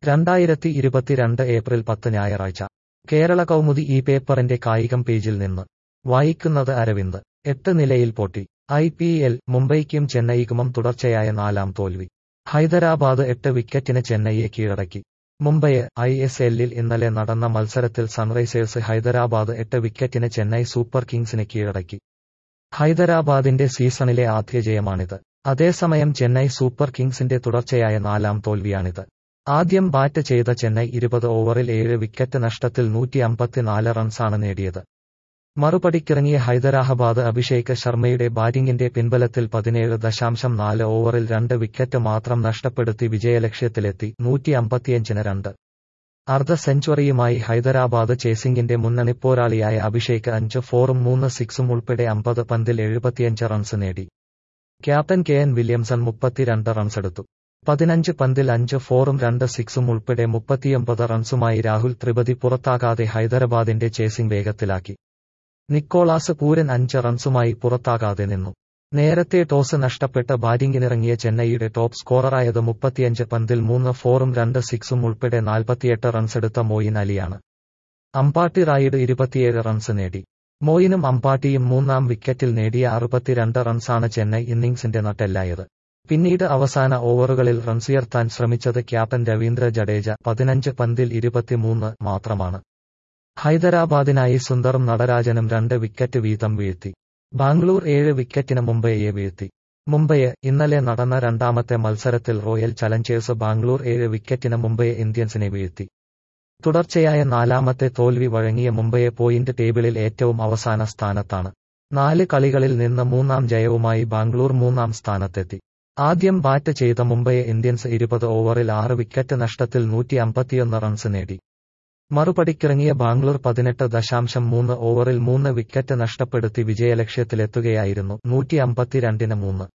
രണ്ടായിരത്തി ഇരുപത്തിരണ്ട് ഏപ്രിൽ പത്ത് ഞായറാഴ്ച കേരള കൗമുദി ഈ പേപ്പറിന്റെ കായികം പേജിൽ നിന്ന് വായിക്കുന്നത് അരവിന്ദ് എട്ട് നിലയിൽ പൊട്ടി ഐ പി എൽ മുംബൈക്കും ചെന്നൈക്കുമം തുടർച്ചയായ നാലാം തോൽവി ഹൈദരാബാദ് എട്ട് വിക്കറ്റിന് ചെന്നൈയെ കീഴടക്കി മുംബൈ ഐ എസ് എല്ലിൽ ഇന്നലെ നടന്ന മത്സരത്തിൽ സൺറൈസേഴ്സ് ഹൈദരാബാദ് എട്ട് വിക്കറ്റിന് ചെന്നൈ സൂപ്പർ കിങ്സിനെ കീഴടക്കി ഹൈദരാബാദിന്റെ സീസണിലെ ആദ്യ ജയമാണിത് അതേസമയം ചെന്നൈ സൂപ്പർ കിങ്സിന്റെ തുടർച്ചയായ നാലാം തോൽവിയാണിത് ആദ്യം ബാറ്റ് ചെയ്ത ചെന്നൈ ഇരുപത് ഓവറിൽ ഏഴ് വിക്കറ്റ് നഷ്ടത്തിൽ നൂറ്റി അമ്പത്തിനാല് റൺസാണ് നേടിയത് മറുപടിക്കിറങ്ങിയ ഹൈദരാബാദ് അഭിഷേക് ശർമ്മയുടെ ബാറ്റിംഗിന്റെ പിൻബലത്തിൽ പതിനേഴ് ദശാംശം നാല് ഓവറിൽ രണ്ട് വിക്കറ്റ് മാത്രം നഷ്ടപ്പെടുത്തി വിജയലക്ഷ്യത്തിലെത്തി നൂറ്റി അമ്പത്തിയഞ്ചിന് രണ്ട് അർദ്ധ സെഞ്ചുറിയുമായി ഹൈദരാബാദ് ചേസിംഗിന്റെ മുന്നണി പോരാളിയായ അഭിഷേക് അഞ്ച് ഫോറും മൂന്ന് സിക്സും ഉൾപ്പെടെ അമ്പത് പന്തിൽ എഴുപത്തിയഞ്ച് റൺസ് നേടി ക്യാപ്റ്റൻ കെ എൻ വില്യംസൺ മുപ്പത്തിരണ്ട് റൺസെടുത്തു പതിനഞ്ച് പന്തിൽ അഞ്ച് ഫോറും രണ്ട് സിക്സും ഉൾപ്പെടെ മുപ്പത്തിയൊമ്പത് റൺസുമായി രാഹുൽ ത്രിപതി പുറത്താകാതെ ഹൈദരാബാദിന്റെ ചേസിംഗ് വേഗത്തിലാക്കി നിക്കോളാസ് പൂരൻ അഞ്ച് റൺസുമായി പുറത്താകാതെ നിന്നു നേരത്തെ ടോസ് നഷ്ടപ്പെട്ട് ബാറ്റിംഗിനിറങ്ങിയ ചെന്നൈയുടെ ടോപ്പ് സ്കോററായത് മുപ്പത്തിയഞ്ച് പന്തിൽ മൂന്ന് ഫോറും രണ്ട് സിക്സും ഉൾപ്പെടെ നാൽപ്പത്തിയെട്ട് റൺസെടുത്ത മോയിൻ അലിയാണ് അമ്പാട്ടി റായിഡ് ഇരുപത്തിയേഴ് റൺസ് നേടി മോയിനും അമ്പാട്ടിയും മൂന്നാം വിക്കറ്റിൽ നേടിയ അറുപത്തിരണ്ട് റൺസാണ് ചെന്നൈ ഇന്നിംഗ്സിന്റെ നട്ടെല്ലായത് പിന്നീട് അവസാന ഓവറുകളിൽ റൺസുയർത്താൻ ശ്രമിച്ചത് ക്യാപ്റ്റൻ രവീന്ദ്ര ജഡേജ പതിനഞ്ച് പന്തിൽ ഇരുപത്തിമൂന്ന് മാത്രമാണ് ഹൈദരാബാദിനായി സുന്ദറും നടരാജനും രണ്ട് വിക്കറ്റ് വീതം വീഴ്ത്തി ബാംഗ്ലൂർ ഏഴ് വിക്കറ്റിന് മുംബൈയെ വീഴ്ത്തി മുംബൈയെ ഇന്നലെ നടന്ന രണ്ടാമത്തെ മത്സരത്തിൽ റോയൽ ചലഞ്ചേഴ്സ് ബാംഗ്ലൂർ ഏഴ് വിക്കറ്റിന് മുംബൈ ഇന്ത്യൻസിനെ വീഴ്ത്തി തുടർച്ചയായ നാലാമത്തെ തോൽവി വഴങ്ങിയ മുംബൈയെ പോയിന്റ് ടേബിളിൽ ഏറ്റവും അവസാന സ്ഥാനത്താണ് നാല് കളികളിൽ നിന്ന് മൂന്നാം ജയവുമായി ബാംഗ്ലൂർ മൂന്നാം സ്ഥാനത്തെത്തി ആദ്യം ബാറ്റ് ചെയ്ത മുംബൈ ഇന്ത്യൻസ് ഇരുപത് ഓവറിൽ ആറ് വിക്കറ്റ് നഷ്ടത്തിൽ നൂറ്റി അമ്പത്തിയൊന്ന് റൺസ് നേടി മറുപടിക്കിറങ്ങിയ ബാംഗ്ലൂർ പതിനെട്ട് ദശാംശം മൂന്ന് ഓവറിൽ മൂന്ന് വിക്കറ്റ് നഷ്ടപ്പെടുത്തി വിജയലക്ഷ്യത്തിലെത്തുകയായിരുന്നു നൂറ്റി അമ്പത്തിരണ്ടിന് മൂന്ന്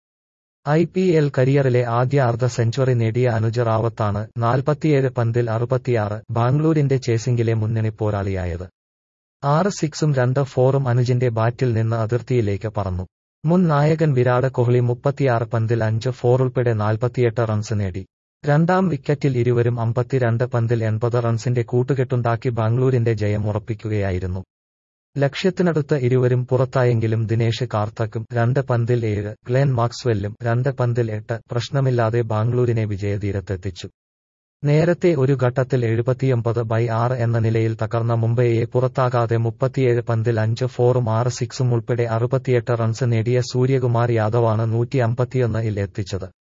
ഐ പി എൽ കരിയറിലെ ആദ്യ അർദ്ധ സെഞ്ചുറി നേടിയ അനുജ് റാവത്താണ് നാൽപ്പത്തിയേഴ് പന്തിൽ അറുപത്തിയാറ് ബാംഗ്ലൂരിന്റെ ചേസിംഗിലെ മുന്നണി പോരാളിയായത് ആറ് സിക്സും രണ്ട് ഫോറും അനുജിന്റെ ബാറ്റിൽ നിന്ന് അതിർത്തിയിലേക്ക് പറന്നു മുൻ നായകൻ വിരാട് കോഹ്ലി മുപ്പത്തിയാറ് പന്തിൽ അഞ്ച് ഫോർ ഉൾപ്പെടെ നാൽപ്പത്തിയെട്ട് റൺസ് നേടി രണ്ടാം വിക്കറ്റിൽ ഇരുവരും അമ്പത്തിരണ്ട് പന്തിൽ എൺപത് റൺസിന്റെ കൂട്ടുകെട്ടുണ്ടാക്കി ബാംഗ്ലൂരിന്റെ ജയം ഉറപ്പിക്കുകയായിരുന്നു ലക്ഷ്യത്തിനടുത്ത് ഇരുവരും പുറത്തായെങ്കിലും ദിനേശ് കാർത്തക്കും രണ്ട് പന്തിൽ ഏഴ് ഗ്ലെൻ മാക്സ്വെല്ലും രണ്ട് പന്തിൽ എട്ട് പ്രശ്നമില്ലാതെ ബാംഗ്ലൂരിനെ വിജയതീരത്തെത്തിച്ചു നേരത്തെ ഒരു ഘട്ടത്തിൽ എഴുപത്തിയൊമ്പത് ബൈ ആറ് എന്ന നിലയിൽ തകർന്ന മുംബൈയെ പുറത്താകാതെ മുപ്പത്തിയേഴ് പന്തിൽ അഞ്ച് ഫോറും ആറ് സിക്സും ഉൾപ്പെടെ അറുപത്തിയെട്ട് റൺസ് നേടിയ സൂര്യകുമാർ യാദവാണ് നൂറ്റി അമ്പത്തിയൊന്നിൽ എത്തിച്ചത്